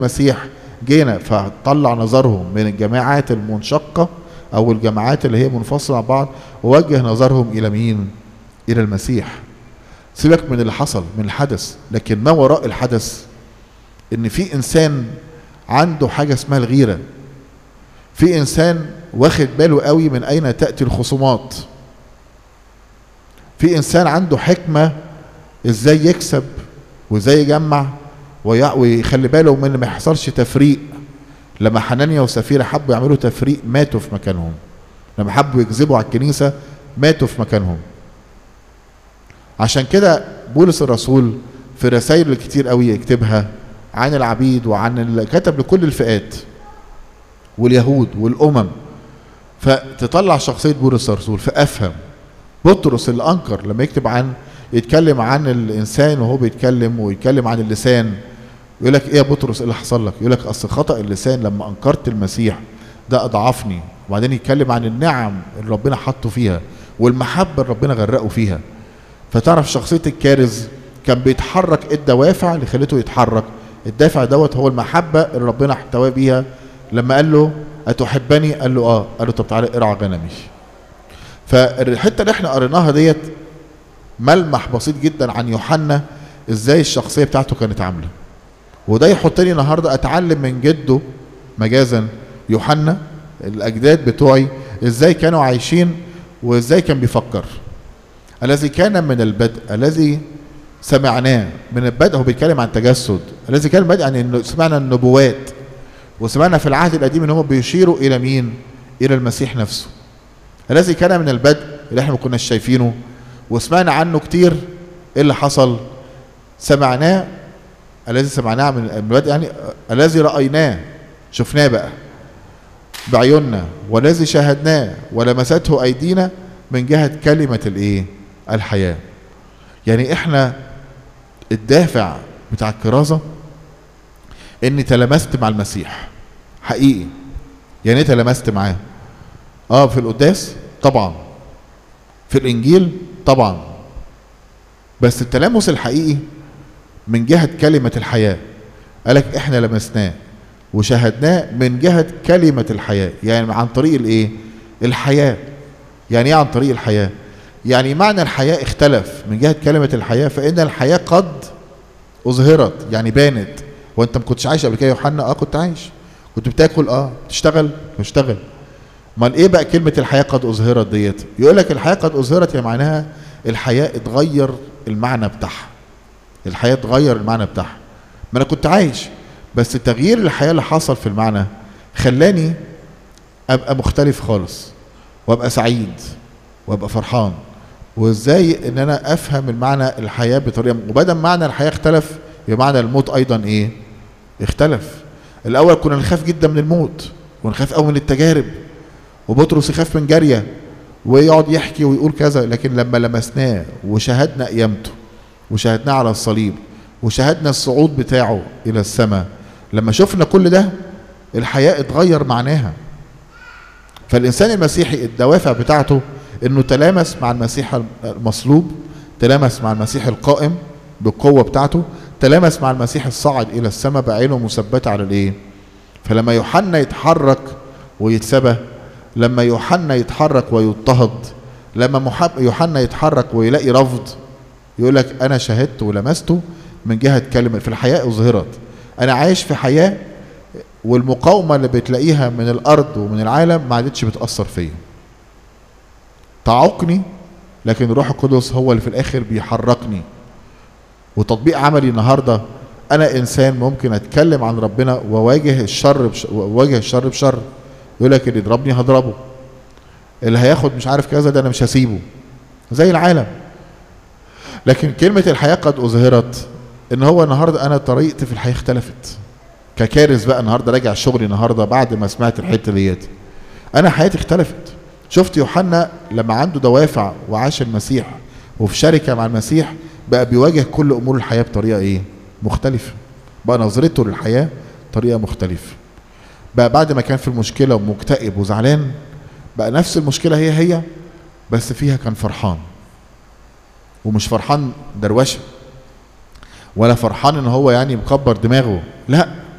المسيح جينا فطلع نظرهم من الجماعات المنشقة أو الجماعات اللي هي منفصلة عن بعض ووجه نظرهم إلى مين؟ إلى المسيح سيبك من اللي حصل من الحدث لكن ما وراء الحدث إن في إنسان عنده حاجة اسمها الغيرة في إنسان واخد باله قوي من أين تأتي الخصومات في إنسان عنده حكمة إزاي يكسب وإزاي يجمع ويخلي باله من ما يحصلش تفريق لما حنانيا وسفيرة حبوا يعملوا تفريق ماتوا في مكانهم لما حبوا يكذبوا على الكنيسة ماتوا في مكانهم عشان كده بولس الرسول في رسائل كتير قوي يكتبها عن العبيد وعن ال... كتب لكل الفئات واليهود والامم فتطلع شخصيه بولس الرسول فافهم بطرس اللي انكر لما يكتب عن يتكلم عن الانسان وهو بيتكلم ويتكلم عن اللسان يقول لك ايه يا بطرس ايه اللي حصل لك يقول لك اصل خطا اللسان لما انكرت المسيح ده اضعفني وبعدين يتكلم عن النعم اللي ربنا حطه فيها والمحبه اللي ربنا غرقه فيها فتعرف شخصيه الكارز كان بيتحرك ايه الدوافع اللي خلته يتحرك الدافع دوت هو المحبه اللي ربنا احتواه بيها لما قال له اتحبني قال له اه قال له طب تعالى ارعى غنمي فالحته اللي احنا قريناها ديت ملمح بسيط جدا عن يوحنا ازاي الشخصيه بتاعته كانت عامله وده يحطني النهارده اتعلم من جده مجازا يوحنا الاجداد بتوعي ازاي كانوا عايشين وازاي كان بيفكر الذي كان من البدء الذي سمعناه من البدء هو بيتكلم عن تجسد الذي كان البدء يعني سمعنا النبوات وسمعنا في العهد القديم ان هم بيشيروا الى مين الى المسيح نفسه الذي كان من البدء اللي احنا ما كناش شايفينه وسمعنا عنه كتير ايه اللي حصل سمعناه الذي سمعناه من البدء يعني الذي رايناه شفناه بقى بعيوننا والذي شاهدناه ولمسته ايدينا من جهه كلمه الايه الحياه يعني احنا الدافع بتاع الكرازه اني تلمست مع المسيح حقيقي يعني ايه تلمست معاه اه في القداس طبعا في الانجيل طبعا بس التلامس الحقيقي من جهة كلمة الحياة قالك احنا لمسناه وشاهدناه من جهة كلمة الحياة يعني عن طريق الايه الحياة يعني ايه عن طريق الحياة يعني معنى الحياة اختلف من جهة كلمة الحياة فإن الحياة قد أظهرت يعني بانت وانت ما كنتش عايش قبل كده يا يوحنا اه كنت عايش كنت بتاكل اه بتشتغل بشتغل امال ايه بقى كلمه الحياه قد اظهرت ديت يقول لك الحياه قد اظهرت يا معناها الحياه اتغير المعنى بتاعها الحياه اتغير المعنى بتاعها ما انا كنت عايش بس تغيير الحياه اللي حصل في المعنى خلاني ابقى مختلف خالص وابقى سعيد وابقى فرحان وازاي ان انا افهم المعنى الحياه بطريقه وبدل معنى الحياه اختلف يبقى معنى الموت ايضا ايه اختلف الاول كنا نخاف جدا من الموت ونخاف قوي من التجارب وبطرس يخاف من جاريه ويقعد يحكي ويقول كذا لكن لما لمسناه وشاهدنا قيامته وشاهدناه على الصليب وشاهدنا الصعود بتاعه الى السماء لما شفنا كل ده الحياه اتغير معناها فالانسان المسيحي الدوافع بتاعته انه تلامس مع المسيح المصلوب تلامس مع المسيح القائم بالقوه بتاعته تلامس مع المسيح الصاعد الى السماء بعينه مثبته على الايه فلما يوحنا يتحرك ويتسبى لما يوحنا يتحرك ويضطهد لما يوحنا يتحرك ويلاقي رفض يقول لك انا شاهدت ولمسته من جهه كلمه في الحياه اظهرت انا عايش في حياه والمقاومه اللي بتلاقيها من الارض ومن العالم ما عادتش بتاثر فيا تعوقني لكن الروح القدس هو اللي في الاخر بيحركني وتطبيق عملي النهارده انا انسان ممكن اتكلم عن ربنا وواجه الشر بش... واواجه الشر بشر يقول لك اللي يضربني هضربه اللي هياخد مش عارف كذا ده انا مش هسيبه زي العالم لكن كلمة الحياة قد أظهرت إن هو النهاردة أنا طريقتي في الحياة اختلفت ككارث بقى النهاردة راجع شغلي النهاردة بعد ما سمعت الحتة ديت أنا حياتي اختلفت شفت يوحنا لما عنده دوافع وعاش المسيح وفي شركة مع المسيح بقى بيواجه كل أمور الحياة بطريقة إيه؟ مختلفة بقى نظرته للحياة طريقة مختلفة بقى بعد ما كان في المشكلة ومكتئب وزعلان بقى نفس المشكلة هي هي بس فيها كان فرحان ومش فرحان دروشة ولا فرحان ان هو يعني مكبر دماغه لا